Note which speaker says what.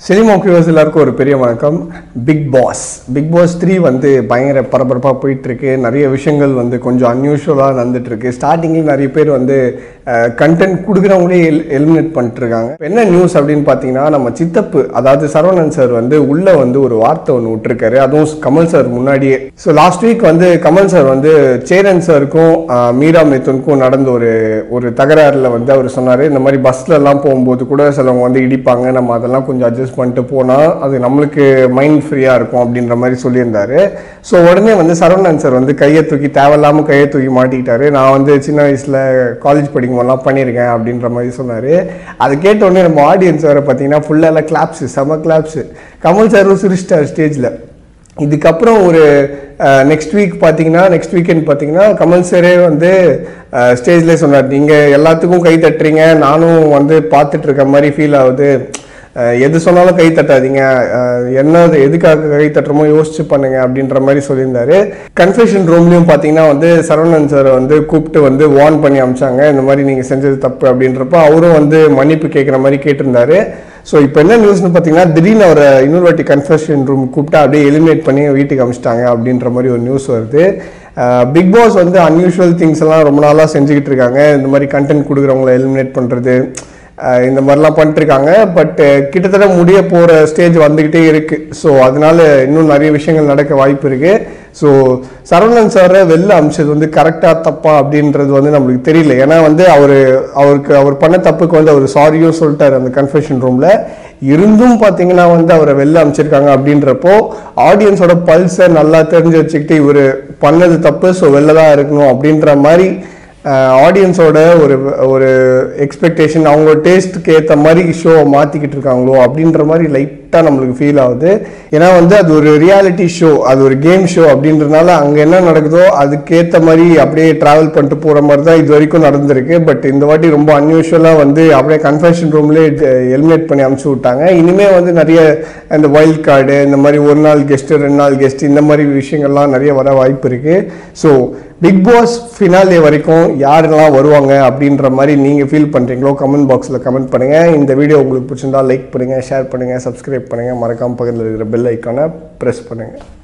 Speaker 1: cinema viewers எல்லாருக்கும் ஒரு பெரிய வணக்கம் Bigg Boss Bigg Boss three வந்து பயங்கர பரபரப்பாக போயிட்டு இருக்கு நிறைய விஷயங்கள் வந்து கொஞ்சம் அன்யூஷுவலாக நடந்துட்டு இருக்கு ஸ்டார்டிங்கில் நிறைய பேர் வந்து கண்டென்ட் கொடுக்குறவங்களே எல் எலிமினேட் பண்ணிட்டு இருக்காங்க இப்ப என்ன நியூஸ் அப்படின்னு பார்த்தீங்கன்னா நம்ம சித்தப்பு அதாவது சரவணன் சார் வந்து உள்ள வந்து ஒரு வார்த்தை ஒன்று விட்டுருக்காரு அதுவும் கமல் சார் முன்னாடியே ஸோ லாஸ்ட் வீக் வந்து கமல் சார் வந்து சேரன் சாருக்கும் ஆஹ், மீரா மிதுனுக்கும் நடந்த ஒரு ஒரு தகராறில் வந்து அவர் சொன்னார் இந்த மாதிரி பஸ்ல எல்லாம் போகும்போது கூட சிலவங்க வந்து இடிப்பாங்க நம்ம அதெல்லாம் கொஞ்சம் அட்ஜஸ்ட் பண்ணிட்டு போனால் அது நம்மளுக்கு மைண்ட் ஃப்ரீயாக இருக்கும் அப்படின்ற மாதிரி சொல்லியிருந்தாரு ஸோ உடனே வந்து சரவணன் சார் வந்து கையை தூக்கி தேவையில்லாமல் கையை தூக்கி மாட்டிக்கிட்டாரு நான் வந்து சின்ன வயசில் காலேஜ் படிக்கும் போதெல்லாம் பண்ணியிருக்கேன் அப்படின்ற மாதிரி சொன்னார் அது கேட்ட உடனே நம்ம ஆடியன்ஸ் வேறு பார்த்தீங்கன்னா ஃபுல்லாக கிளாப்ஸு செம கிளாப்ஸு கமல் சாரும் சிரிச்சிட்டார் ஸ்டேஜில் இதுக்கப்புறம் ஒரு நெக்ஸ்ட் வீக் பார்த்தீங்கன்னா நெக்ஸ்ட் வீக்கெண்ட் பார்த்தீங்கன்னா கமல் சாரே வந்து ஸ்டேஜ்லேயே சொன்னார் நீங்கள் எல்லாத்துக்கும் கை தட்டுறீங்க நானும் வந்து பார்த்துட்டு இருக்க மாதிரி ஃபீல் ஆகுது அஹ், எது சொன்னாலும் கை தட்டாதீங்க அஹ், என்ன எதுக்காக கை தட்டுறமோ யோசிச்சு பண்ணுங்க அப்படின்ற மாதிரி சொல்லியிருந்தாரு கன்ஃபெஷன் ரூம்லையும் பார்த்தீங்கன்னா வந்து சரவணன் சார் வந்து கூப்பிட்டு வந்து வார்ன் பண்ணி அமிச்சாங்க இந்த மாதிரி நீங்கள் செஞ்சது தப்பு அப்படின்றப்போ அவரும் வந்து மன்னிப்பு கேட்குற மாதிரி கேட்டிருந்தாரு ஸோ இப்போ என்ன நியூஸ்னு பார்த்தீங்கன்னா திடீர்னு அவரை இன்னொரு வாட்டி கன்ஃபெஷன் ரூம் கூப்பிட்டு அப்படியே எலிமினேட் பண்ணி வீட்டுக்கு அமிச்சிட்டாங்க அப்படின்ற மாதிரி ஒரு நியூஸ் வருது பிக் பாஸ் வந்து அன்யூஷுவல் திங்ஸ் எல்லாம் ரொம்ப நாளாக செஞ்சுக்கிட்டு இருக்காங்க இந்த மாதிரி கண்டென்ட் கொடுக்குறவங்கள எலிமினேட் பண்ணுறது அஹ் இந்த மாதிரிலாம் பண்ணிட்டு இருக்காங்க பட் கிட்டத்தட்ட முடிய போகிற ஸ்டேஜ் வந்துக்கிட்டே இருக்கு ஸோ அதனால இன்னும் நிறைய விஷயங்கள் நடக்க வாய்ப்பு இருக்கு ஸோ சரவணன் சாரை வெளில அமிச்சது வந்து கரெக்டாக தப்பா அப்படின்றது வந்து நம்மளுக்கு தெரியல ஏன்னா வந்து அவர் அவருக்கு அவர் பண்ண தப்புக்கு வந்து அவர் சாரியும் சொல்லிட்டாரு அந்த கன்ஃபெஷன் ரூமில் இருந்தும் பார்த்தீங்கன்னா வந்து அவரை வெளில அமிச்சிருக்காங்க அப்படின்றப்போ ஆடியன்ஸோட பல்ஸை நல்லா தெரிஞ்சு வச்சுக்கிட்டு இவர் பண்ணது தப்பு ஸோ வெளில தான் இருக்கணும் அப்படின்ற மாதிரி ஆடியன்ஸோட ஒரு ஒரு எக்ஸ்பெக்டேஷன் அவங்க டேஸ்ட்டுக்கு ஏற்ற மாதிரி ஷோ மாற்றிக்கிட்டு இருக்காங்களோ அப்படின்ற மாதிரி லைட்டாக நம்மளுக்கு ஃபீல் ஆகுது ஏன்னா வந்து அது ஒரு ரியாலிட்டி ஷோ அது ஒரு கேம் ஷோ அப்படின்றனால அங்கே என்ன நடக்குதோ அதுக்கேற்ற மாதிரி அப்படியே ட்ராவல் பண்ணிட்டு போகிற மாதிரி தான் இது வரைக்கும் நடந்திருக்கு பட் இந்த வாட்டி ரொம்ப அன்யூஷுவலாக வந்து அப்படியே கன்ஃபெஷன் ரூம்லேயே எலிமினேட் பண்ணி அமுச்சு விட்டாங்க இனிமே வந்து நிறைய இந்த வைல்ட் கார்டு இந்த மாதிரி ஒரு நாள் கெஸ்ட்டு ரெண்டு நாள் கெஸ்ட் இந்த மாதிரி விஷயங்கள்லாம் நிறைய வர வாய்ப்பு இருக்குது ஸோ பிக் பாஸ் ஃபினாலே வரைக்கும் யாரெல்லாம் வருவாங்க அப்படின்ற மாதிரி நீங்கள் ஃபீல் பண்ணுறீங்களோ கமெண்ட் பாக்ஸில் கமெண்ட் பண்ணுங்கள் இந்த வீடியோ உங்களுக்கு பிடிச்சிருந்தா லைக் பண்ணுங்கள் ஷேர் பண்ணுங்கள் சப்ஸ்கிரைப் பண்ணுங்கள் மறக்காம பக்கத்தில் இருக்கிற பெல் ஐக்கானை ப்ரெஸ் பண்ணுங்கள்